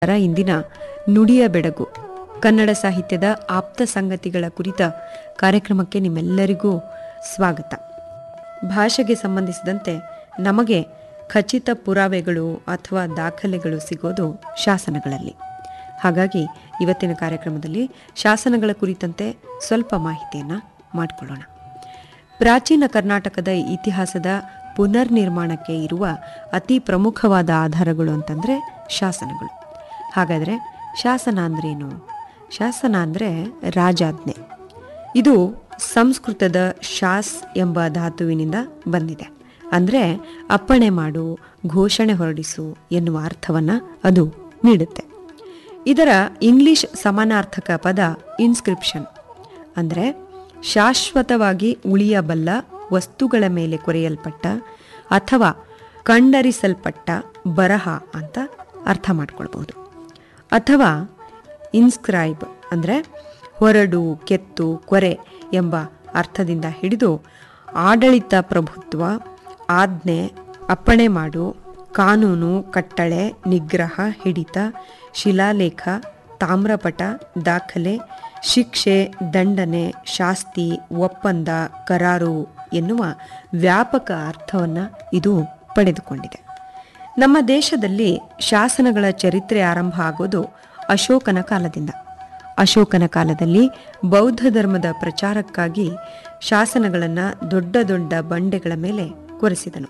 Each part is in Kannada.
ರ ಇಂದಿನ ನುಡಿಯ ಬೆಡಗು ಕನ್ನಡ ಸಾಹಿತ್ಯದ ಆಪ್ತ ಸಂಗತಿಗಳ ಕುರಿತ ಕಾರ್ಯಕ್ರಮಕ್ಕೆ ನಿಮ್ಮೆಲ್ಲರಿಗೂ ಸ್ವಾಗತ ಭಾಷೆಗೆ ಸಂಬಂಧಿಸಿದಂತೆ ನಮಗೆ ಖಚಿತ ಪುರಾವೆಗಳು ಅಥವಾ ದಾಖಲೆಗಳು ಸಿಗೋದು ಶಾಸನಗಳಲ್ಲಿ ಹಾಗಾಗಿ ಇವತ್ತಿನ ಕಾರ್ಯಕ್ರಮದಲ್ಲಿ ಶಾಸನಗಳ ಕುರಿತಂತೆ ಸ್ವಲ್ಪ ಮಾಹಿತಿಯನ್ನು ಮಾಡಿಕೊಳ್ಳೋಣ ಪ್ರಾಚೀನ ಕರ್ನಾಟಕದ ಇತಿಹಾಸದ ಪುನರ್ನಿರ್ಮಾಣಕ್ಕೆ ಇರುವ ಅತಿ ಪ್ರಮುಖವಾದ ಆಧಾರಗಳು ಅಂತಂದರೆ ಶಾಸನಗಳು ಹಾಗಾದರೆ ಶಾಸನ ಅಂದ್ರೇನು ಶಾಸನ ಅಂದರೆ ರಾಜಾಜ್ಞೆ ಇದು ಸಂಸ್ಕೃತದ ಶಾಸ್ ಎಂಬ ಧಾತುವಿನಿಂದ ಬಂದಿದೆ ಅಂದರೆ ಅಪ್ಪಣೆ ಮಾಡು ಘೋಷಣೆ ಹೊರಡಿಸು ಎನ್ನುವ ಅರ್ಥವನ್ನು ಅದು ನೀಡುತ್ತೆ ಇದರ ಇಂಗ್ಲಿಷ್ ಸಮಾನಾರ್ಥಕ ಪದ ಇನ್ಸ್ಕ್ರಿಪ್ಷನ್ ಅಂದರೆ ಶಾಶ್ವತವಾಗಿ ಉಳಿಯಬಲ್ಲ ವಸ್ತುಗಳ ಮೇಲೆ ಕೊರೆಯಲ್ಪಟ್ಟ ಅಥವಾ ಕಂಡರಿಸಲ್ಪಟ್ಟ ಬರಹ ಅಂತ ಅರ್ಥ ಮಾಡ್ಕೊಳ್ಬೋದು ಅಥವಾ ಇನ್ಸ್ಕ್ರೈಬ್ ಅಂದರೆ ಹೊರಡು ಕೆತ್ತು ಕೊರೆ ಎಂಬ ಅರ್ಥದಿಂದ ಹಿಡಿದು ಆಡಳಿತ ಪ್ರಭುತ್ವ ಆಜ್ಞೆ ಅಪ್ಪಣೆ ಮಾಡು ಕಾನೂನು ಕಟ್ಟಳೆ ನಿಗ್ರಹ ಹಿಡಿತ ಶಿಲಾಲೇಖ ತಾಮ್ರಪಟ ದಾಖಲೆ ಶಿಕ್ಷೆ ದಂಡನೆ ಶಾಸ್ತಿ ಒಪ್ಪಂದ ಕರಾರು ಎನ್ನುವ ವ್ಯಾಪಕ ಅರ್ಥವನ್ನು ಇದು ಪಡೆದುಕೊಂಡಿದೆ ನಮ್ಮ ದೇಶದಲ್ಲಿ ಶಾಸನಗಳ ಚರಿತ್ರೆ ಆರಂಭ ಆಗೋದು ಅಶೋಕನ ಕಾಲದಿಂದ ಅಶೋಕನ ಕಾಲದಲ್ಲಿ ಬೌದ್ಧ ಧರ್ಮದ ಪ್ರಚಾರಕ್ಕಾಗಿ ಶಾಸನಗಳನ್ನು ದೊಡ್ಡ ದೊಡ್ಡ ಬಂಡೆಗಳ ಮೇಲೆ ಕೊರೆಸಿದನು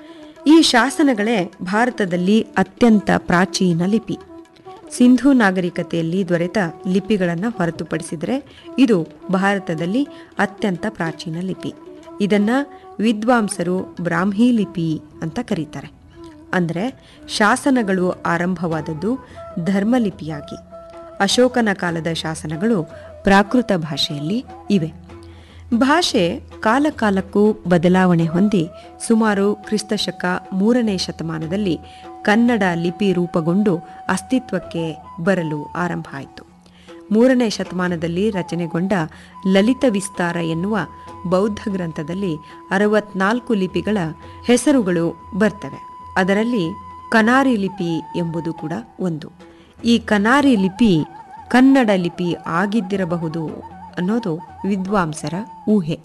ಈ ಶಾಸನಗಳೇ ಭಾರತದಲ್ಲಿ ಅತ್ಯಂತ ಪ್ರಾಚೀನ ಲಿಪಿ ಸಿಂಧೂ ನಾಗರಿಕತೆಯಲ್ಲಿ ದೊರೆತ ಲಿಪಿಗಳನ್ನು ಹೊರತುಪಡಿಸಿದರೆ ಇದು ಭಾರತದಲ್ಲಿ ಅತ್ಯಂತ ಪ್ರಾಚೀನ ಲಿಪಿ ಇದನ್ನ ವಿದ್ವಾಂಸರು ಬ್ರಾಹ್ಮಿ ಲಿಪಿ ಅಂತ ಕರೀತಾರೆ ಅಂದರೆ ಶಾಸನಗಳು ಆರಂಭವಾದದ್ದು ಧರ್ಮಲಿಪಿಯಾಗಿ ಅಶೋಕನ ಕಾಲದ ಶಾಸನಗಳು ಪ್ರಾಕೃತ ಭಾಷೆಯಲ್ಲಿ ಇವೆ ಭಾಷೆ ಕಾಲಕಾಲಕ್ಕೂ ಬದಲಾವಣೆ ಹೊಂದಿ ಸುಮಾರು ಕ್ರಿಸ್ತಶಕ ಮೂರನೇ ಶತಮಾನದಲ್ಲಿ ಕನ್ನಡ ಲಿಪಿ ರೂಪುಗೊಂಡು ಅಸ್ತಿತ್ವಕ್ಕೆ ಬರಲು ಆರಂಭ ಆಯಿತು ಮೂರನೇ ಶತಮಾನದಲ್ಲಿ ರಚನೆಗೊಂಡ ಲಲಿತ ವಿಸ್ತಾರ ಎನ್ನುವ ಬೌದ್ಧ ಗ್ರಂಥದಲ್ಲಿ ಅರವತ್ನಾಲ್ಕು ಲಿಪಿಗಳ ಹೆಸರುಗಳು ಬರ್ತವೆ ಅದರಲ್ಲಿ ಕನಾರಿ ಲಿಪಿ ಎಂಬುದು ಕೂಡ ಒಂದು ಈ ಕನಾರಿ ಲಿಪಿ ಕನ್ನಡ ಲಿಪಿ ಆಗಿದ್ದಿರಬಹುದು ಅನ್ನೋದು ವಿದ್ವಾಂಸರ ಊಹೆ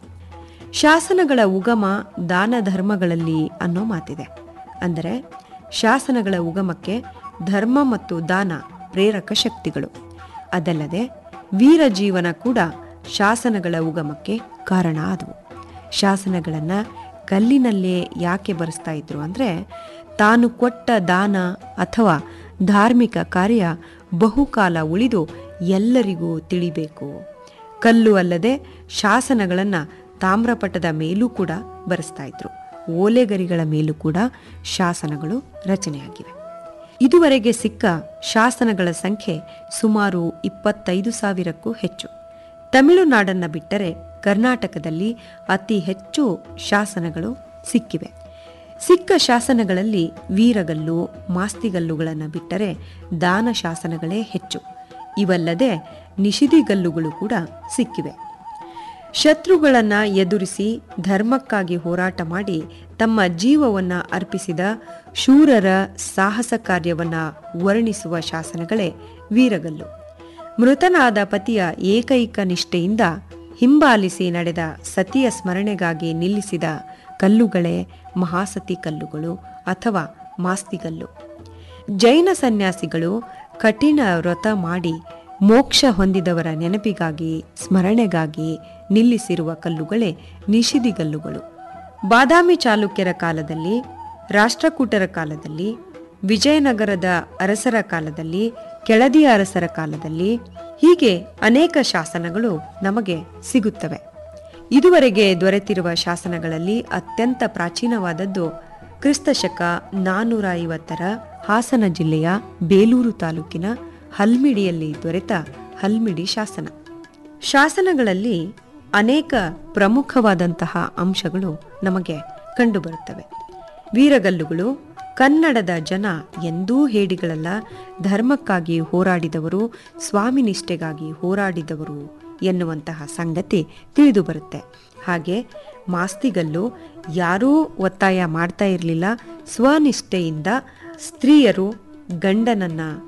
ಶಾಸನಗಳ ಉಗಮ ದಾನ ಧರ್ಮಗಳಲ್ಲಿ ಅನ್ನೋ ಮಾತಿದೆ ಅಂದರೆ ಶಾಸನಗಳ ಉಗಮಕ್ಕೆ ಧರ್ಮ ಮತ್ತು ದಾನ ಪ್ರೇರಕ ಶಕ್ತಿಗಳು ಅದಲ್ಲದೆ ವೀರ ಜೀವನ ಕೂಡ ಶಾಸನಗಳ ಉಗಮಕ್ಕೆ ಕಾರಣ ಆದವು ಶಾಸನಗಳನ್ನು ಕಲ್ಲಿನಲ್ಲೇ ಯಾಕೆ ಬರೆಸ್ತಾ ಇದ್ರು ಅಂದರೆ ತಾನು ಕೊಟ್ಟ ದಾನ ಅಥವಾ ಧಾರ್ಮಿಕ ಕಾರ್ಯ ಬಹುಕಾಲ ಉಳಿದು ಎಲ್ಲರಿಗೂ ತಿಳಿಬೇಕು ಕಲ್ಲು ಅಲ್ಲದೆ ಶಾಸನಗಳನ್ನು ತಾಮ್ರಪಟದ ಮೇಲೂ ಕೂಡ ಬರೆಸ್ತಾ ಇದ್ರು ಓಲೆಗರಿಗಳ ಮೇಲೂ ಕೂಡ ಶಾಸನಗಳು ರಚನೆಯಾಗಿವೆ ಇದುವರೆಗೆ ಸಿಕ್ಕ ಶಾಸನಗಳ ಸಂಖ್ಯೆ ಸುಮಾರು ಇಪ್ಪತ್ತೈದು ಸಾವಿರಕ್ಕೂ ಹೆಚ್ಚು ತಮಿಳುನಾಡನ್ನ ಬಿಟ್ಟರೆ ಕರ್ನಾಟಕದಲ್ಲಿ ಅತಿ ಹೆಚ್ಚು ಶಾಸನಗಳು ಸಿಕ್ಕಿವೆ ಸಿಕ್ಕ ಶಾಸನಗಳಲ್ಲಿ ವೀರಗಲ್ಲು ಮಾಸ್ತಿಗಲ್ಲುಗಳನ್ನು ಬಿಟ್ಟರೆ ದಾನ ಶಾಸನಗಳೇ ಹೆಚ್ಚು ಇವಲ್ಲದೆ ನಿಷಿದಿಗಲ್ಲುಗಳು ಕೂಡ ಸಿಕ್ಕಿವೆ ಶತ್ರುಗಳನ್ನ ಎದುರಿಸಿ ಧರ್ಮಕ್ಕಾಗಿ ಹೋರಾಟ ಮಾಡಿ ತಮ್ಮ ಜೀವವನ್ನ ಅರ್ಪಿಸಿದ ಶೂರರ ಸಾಹಸ ಕಾರ್ಯವನ್ನ ವರ್ಣಿಸುವ ಶಾಸನಗಳೇ ವೀರಗಲ್ಲು ಮೃತನಾದ ಪತಿಯ ಏಕೈಕ ನಿಷ್ಠೆಯಿಂದ ಹಿಂಬಾಲಿಸಿ ನಡೆದ ಸತಿಯ ಸ್ಮರಣೆಗಾಗಿ ನಿಲ್ಲಿಸಿದ ಕಲ್ಲುಗಳೇ ಮಹಾಸತಿ ಕಲ್ಲುಗಳು ಅಥವಾ ಮಾಸ್ತಿಗಲ್ಲು ಜೈನ ಸನ್ಯಾಸಿಗಳು ಕಠಿಣ ವ್ರತ ಮಾಡಿ ಮೋಕ್ಷ ಹೊಂದಿದವರ ನೆನಪಿಗಾಗಿ ಸ್ಮರಣೆಗಾಗಿ ನಿಲ್ಲಿಸಿರುವ ಕಲ್ಲುಗಳೇ ನಿಷಿದಿಗಲ್ಲುಗಳು ಬಾದಾಮಿ ಚಾಲುಕ್ಯರ ಕಾಲದಲ್ಲಿ ರಾಷ್ಟ್ರಕೂಟರ ಕಾಲದಲ್ಲಿ ವಿಜಯನಗರದ ಅರಸರ ಕಾಲದಲ್ಲಿ ಕೆಳದಿಯ ಅರಸರ ಕಾಲದಲ್ಲಿ ಹೀಗೆ ಅನೇಕ ಶಾಸನಗಳು ನಮಗೆ ಸಿಗುತ್ತವೆ ಇದುವರೆಗೆ ದೊರೆತಿರುವ ಶಾಸನಗಳಲ್ಲಿ ಅತ್ಯಂತ ಪ್ರಾಚೀನವಾದದ್ದು ಕ್ರಿಸ್ತಶಕ ನಾನ್ನೂರ ಐವತ್ತರ ಹಾಸನ ಜಿಲ್ಲೆಯ ಬೇಲೂರು ತಾಲೂಕಿನ ಹಲ್ಮಿಡಿಯಲ್ಲಿ ದೊರೆತ ಹಲ್ಮಿಡಿ ಶಾಸನ ಶಾಸನಗಳಲ್ಲಿ ಅನೇಕ ಪ್ರಮುಖವಾದಂತಹ ಅಂಶಗಳು ನಮಗೆ ಕಂಡುಬರುತ್ತವೆ ವೀರಗಲ್ಲುಗಳು ಕನ್ನಡದ ಜನ ಎಂದೂ ಹೇಡಿಗಳಲ್ಲ ಧರ್ಮಕ್ಕಾಗಿ ಹೋರಾಡಿದವರು ಸ್ವಾಮಿನಿಷ್ಠೆಗಾಗಿ ಹೋರಾಡಿದವರು ಎನ್ನುವಂತಹ ಸಂಗತಿ ತಿಳಿದು ಬರುತ್ತೆ ಹಾಗೆ ಮಾಸ್ತಿಗಲ್ಲು ಯಾರೂ ಒತ್ತಾಯ ಮಾಡ್ತಾ ಇರಲಿಲ್ಲ ಸ್ವನಿಷ್ಠೆಯಿಂದ ಸ್ತ್ರೀಯರು ಗಂಡನನ್ನ